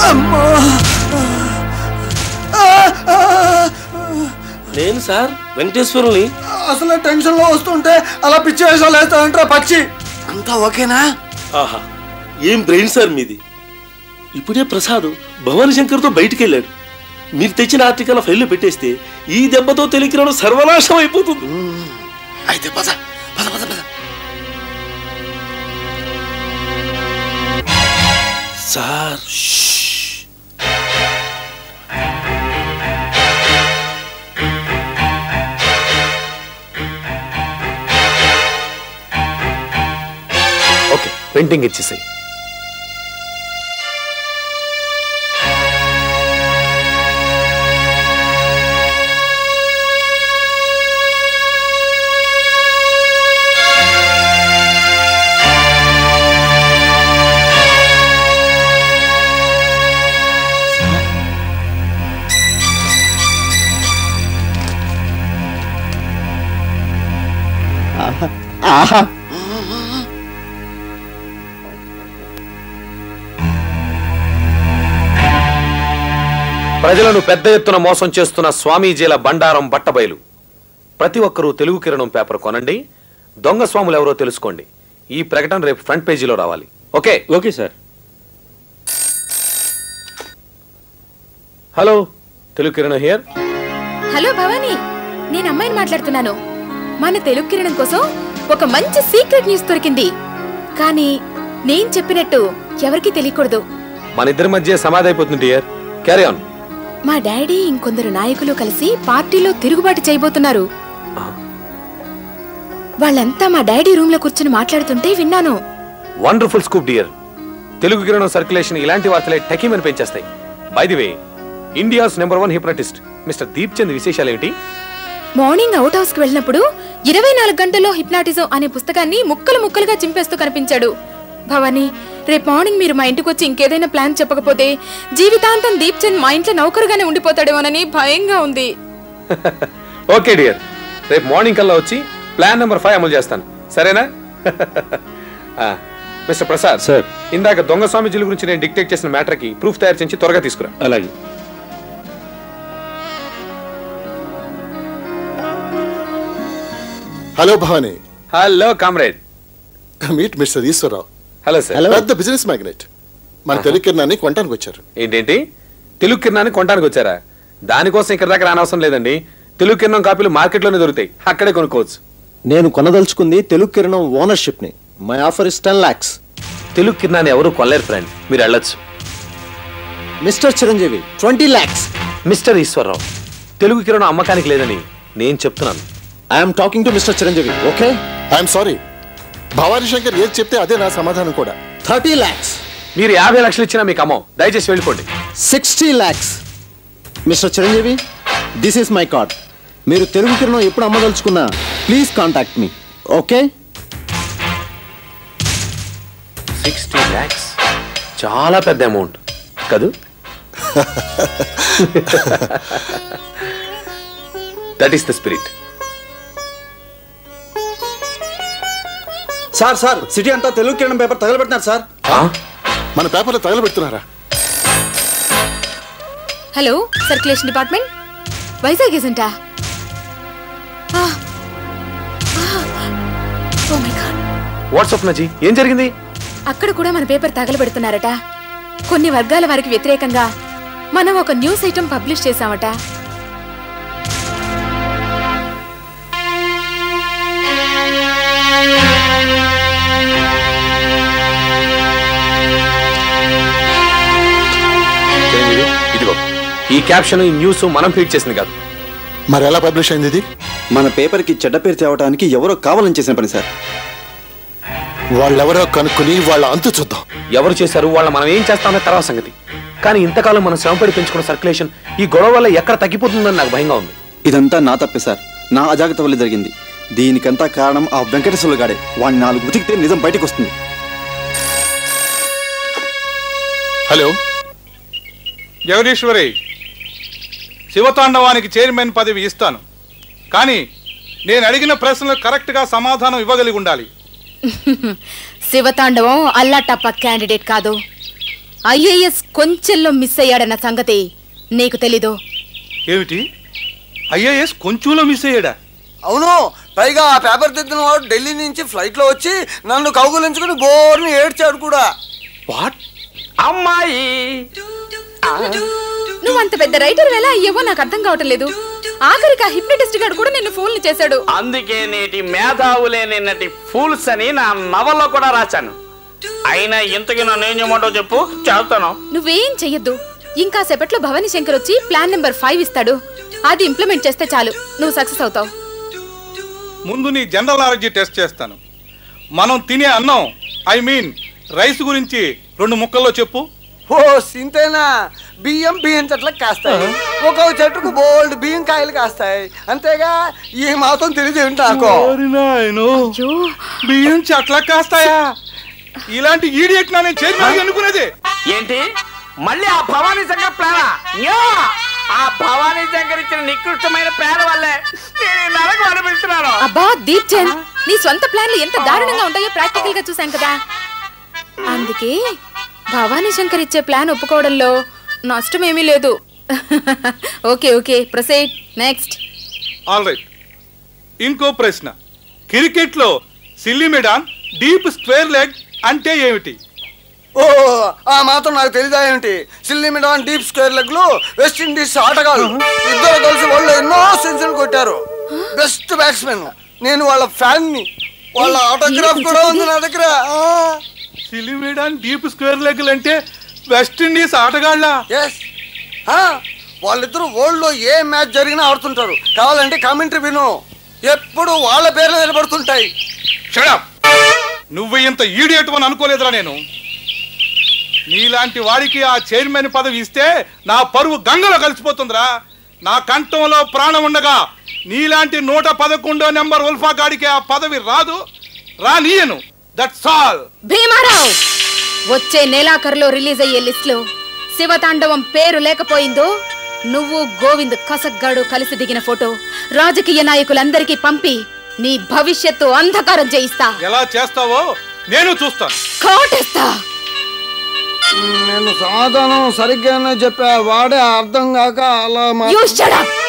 నేను సార్ వెంకటేశ్వరుని అసలు టెన్షన్ లో వస్తుంటే అలా పిచ్చి వేషాలు వేస్తానంటారా పక్షి అంతా ఓకేనా ఆహా ఏం బ్రెయిన్ సార్ మీది ఇప్పుడే ప్రసాద్ భవానీ శంకర్తో బయటికి వెళ్ళాడు మీరు తెచ్చిన ఆర్టికల్ ఫైల్లో పెట్టేస్తే ఈ దెబ్బతో తెలికిరడం సర్వనాశం అయిపోతుంది అయితే పద పద పద పద సార్ ఓకే పెయింటింగ్ ఇచ్చేసాయి ఆహా ప్రజలను పెద్ద ఎత్తున మోసం చేస్తున్న స్వామీజీల బండారం బట్టబయలు ప్రతి ఒక్కరూ తెలుగు కిరణం పేపర్ కొనండి దొంగ స్వాములు ఎవరో తెలుసుకోండి ఈ ప్రకటన రేపు ఫ్రంట్ పేజీలో రావాలి okay okay sir hello Telugu Kiranam here hello Bhavani నేను అమ్మాయిని మాట్లాడుతున్నాను మన తెలుగు కిరణం కోసం ఒక మంచి సీక్రెట్ న్యూస్ దొరికింది కానీ నేను చెప్పినట్టు ఎవరికీ తెలియకూడదు మన ఇద్దరి మధ్య సమాధి అయిపోతుంది డియర్ క్యారీ ఆన్ మా డాడీ ఇంకొందరు నాయకులు కలిసి పార్టీలో తిరుగుబాటు చేయబోతున్నారు వాళ్ళంతా మా డాడీ రూమ్ లో కూర్చుని మాట్లాడుతుంటే విన్నాను wonderful scoop dear Telugu Kiranam circulation ఇలాంటి వార్తలే టకీమని పెంచేస్తాయి by the way India's number one hypnotist mister Deep Chand విశేషాలు ఏమిటి మార్నింగ్ అవుట్ హౌస్ కి వెళ్ళినప్పుడు ఇరవై నాలుగు గంటల్లో హిప్నాటిజం అనే పుస్తకాన్ని ముక్కలు ముక్కలుగా చింపేస్తూ కనిపించాడు భవానీ రేపు మార్నింగ్ మీరు మా ఇంటికి వచ్చి ఇంకేదైనా ప్లాన్ చెప్పకపోతే జీవితాంతం దీప్ చంద్ మా ఇంట్లో నౌకరుగానే ఉండిపోతాడేమోనని భయంగా ఉంది ఓకే డియర్ రేపు మార్నింగ్ కల్లా వచ్చి ప్లాన్ నెంబర్ ఫైవ్ అమలు చేస్తాను సరేనా ఆ, మిస్టర్ ప్రసాద్ సార్ ఇందాక దొంగ స్వామీజీల గురించి నేను డిక్టేట్ చేసిన మ్యాటర్కి ప్రూఫ్ తయారు చేసి త్వరగా తీసుకురా అలాగే hello Bhavani hello comrade meet mister Eswararao hello sir పెద్ద బిజినెస్ మ్యాగ్నెట్ మన తెలుగు కిరణాన్ని కొనడానికి వచ్చారు ఏంటేంటి తెలుగు కిరణాన్ని కొనడానికి వచ్చారా దానికోసం ఇక్కడ దాకా రానవసరం లేదండి తెలుగు కిరణం కాపీలు మార్కెట్లోనే దొరుకుతాయి అక్కడే కొనుక్కోవచ్చు నేను కొనదలుచుకుంది తెలుగు కిరణం ఓనర్షిప్ ని my offer is ten lakhs Telugu కిరణాన్ని ఎవరు కొనలేరు ఫ్రెండ్ మీరు వెళ్ళొచ్చు mister Chiranjeevi twenty lakhs mister Eswararao Telugu Kiranam అమ్మకానికి లేదని నేను చెప్తున్నాను I'm talking to mister Chiranjeevi okay I'm sorry Bhavani Shankar ఏది చెప్తే అదే నా సమాధానం కూడా థర్టీ లాక్స్ మీరు యాభై లక్షలు ఇచ్చినా మీకు అమ్మో దయచేసి వెళ్ళిపోండి sixty lakhs mister Chiranjeevi this is my card మీరు తెలుగు కిరణం ఎప్పుడు అమ్మదలుచుకున్నా please contact me okay sixty lakhs చాలా పెద్ద అమౌంట్ కదూ that is the spirit sir sir city అంతా తెలుగు కిరణం పేపర్ తగలబెట్టినారు సార్ మన పేపర్లో తగలబెడుతున్నారా హలో సర్క్యులేషన్ డిపార్ట్మెంట్ వైజాగ్ ఏజెంటా oh my god what's up Naji ఏం జరిగింది అక్కడ కూడా మన పేపర్ తగలబెడుతున్నారట కొన్ని వర్గాల వారికి వ్యతిరేకంగా మనం ఒక న్యూస్ ఐటమ్ పబ్లిష్ చేశామట చిరంజీవి, ఇదిగో ఈ క్యాప్షన్ ఈ న్యూస్ మనం ఫీడ్ చేసింది కాదు మరి ఎలా పబ్లిష్ అయింది ఇది మన పేపర్కి చెడ్డ పేరు తేవడానికి ఎవరో కావాలని చేసిన పని సార్ వాళ్ళెవరో కనుక్కుని వాళ్ళ అంతు చూద్దాం ఎవరు చేశారు వాళ్ళ మనం ఏం చేస్తామనే తర్వాత సంగతి కానీ ఇంతకాలం మనం శ్రమపడి పెంచుకున్న సర్క్యులేషన్ ఈ గొడవ వల్ల ఎక్కడ తగ్గిపోతుందని నాకు భయంగా ఉంది ఇదంతా నా తప్పే సార్ నా అజాగ్రత్త వల్ల జరిగింది దీనికంతా కారణం ఆ వెంకటేశ్వరులు గాడే వాడిని నాలుగు ఉతికితే నిజం బయటకు వస్తుంది హలో జగదీశ్వరి శివతాండవానికి చైర్మన్ పదవి ఇస్తాను కానీ నేను అడిగిన ప్రశ్నలకు కరెక్ట్గా సమాధానం ఇవ్వగలిగి ఉండాలి శివతాండవం అల్లాటప్ప క్యాండిడేట్ కాదు ఐఏఎస్ కొంచెంలో మిస్ అయ్యాడన్న సంగతి నీకు తెలీదు ఏమిటి ఐఏఎస్ కొంచెంలో మిస్ అయ్యాడా అవును పైగా ఆ పేపర్ తెచ్చిన వాడు ఢిల్లీ నుంచి ఫ్లైట్ లో వచ్చి నన్ను కౌగులించుకుని బోర్ని ఏడ్చాడు కూడా వాట్ అమ్మాయి నువ్వు అంత పెద్ద రైటర్ ఎలా అయ్యావో నాకు అర్థం కావటం లేదు ఆఖరికి ఆ హిప్నటిస్ట్ గాడు కూడా నిన్ను ఫోన్లు చేశాడు అందుకే నేటి మేధావులే నిన్నటి ఫూల్స్ అని నా నవల్లో కూడా రాశాను అయినా ఇంతకీ నన్ను ఏం చేయమంటావు చెప్పు చేస్తాను నువ్వేం చెయ్యొద్దు ఇంకా సేపట్లో భవానీ శంకర్ వచ్చి ప్లాన్ నెంబర్ ఫైవ్ ఇస్తాడు అది ఇంప్లిమెంట్ చేస్తే చాలు నువ్వు సక్సెస్ అవుతావు ముందు నీ జనరల్ నాలెడ్జ్ టెస్ట్ చేస్తాను మనం తినే అన్నం ఐ మీన్ రైస్ గురించి రెండు ముక్కల్లో చెప్పు ఓ సింతేనా బియ్యం బియ్యం చెట్లకు కాస్తాయి ఒక్కొక్క చెట్టుకు బోల్డ్ బియ్యం కాయలు కాస్తాయి అంతేగా ఈ మాత్రం తెలియదు ఏంటి నాకు ఓరి నాయనో. బియ్యం చెట్ల కాస్తాయా ఇలాంటి ఈడియట్ నా నేను చైర్మన్ అనుకునేది ఏంటి మళ్ళీ ఆ భవానీ శంకర్ ప్లానా న్యా! ఆ భవానీ శంకర్ ఇచ్చిన నికృష్టమైన ప్లాన్ వల్లే నేను ఈ నరకం అనిపిస్తున్నాను అబ్బా దీప్ చంద్ నీ సొంత ప్లాన్లు ఎంత దారుణంగా ఉంటాయో ప్రాక్టికల్ గా చూసాం కదా అందుకే భవానీ శంకర్ ఇచ్చే ప్లాన్ ఒప్పుకోవడంలో నష్టమేమీ లేదు okay okay proceed next all right ఇంకో ప్రశ్న క్రికెట్ లో silly mid on deep square leg అంటే ఏమిటి ఓ ఆ మాత్రం నాకు తెలియదా ఏంటి silly mid on deep square leg లో వెస్ట్ ఇండీస్ ఆటగాళ్ళు ఇద్దరు కలిసి వాళ్ళు ఎన్నో సెంచరీలు కొట్టారు బెస్ట్ బ్యాట్స్మెన్ నేను వాళ్ళ ఫ్యాన్ ని వాళ్ళ ఆటోగ్రాఫ్ కూడా ఉంది నా దగ్గర ఆ. Silly mid on deep square leg అంటే వెస్ట్ ఇండీస్ ఆటగాళ్ళ ఎస్ వాళ్ళిద్దరు వరల్డ్ లో ఏ మ్యాచ్ జరిగినా ఆడుతుంటారు కావాలంటే కామెంటరీ విను ఎప్పుడు వాళ్ళ పేర్లు నిలబడుతుంటాయి షడప్ నువ్వు ఇంత ఈడియట్ అని అనుకోలేదురా నేను నీలాంటి వాడికి ఆ చైర్మన్ పదవి ఇస్తే నా పరువు గంగలో కలిసిపోతుందిరా నా కంఠంలో ప్రాణం ఉండగా నీలాంటి నూట పదకొండో నెంబర్ ఉల్ఫా గాడికి ఆ పదవి రాదు రానీయను దట్స్ ఆల్ భీమారావు వచ్చే నెలాఖరులో రిలీజ్ అయ్యే లిస్ట్ లో శివతాండవం పేరు లేకపోయిందో నువ్వు గోవింద్ కసగ్గాడు కలిసి దిగిన ఫోటో రాజకీయ నాయకులందరికీ పంపి నీ భవిష్యత్తు అంధకారం చేయిస్తా ఎలా చేస్తావో నేను చూస్తాను కోటేస్తా నేను సమాధానం సరిగ్గానే చెప్పా వాడే అర్థం కాక అలా మా యూ షట్ అప్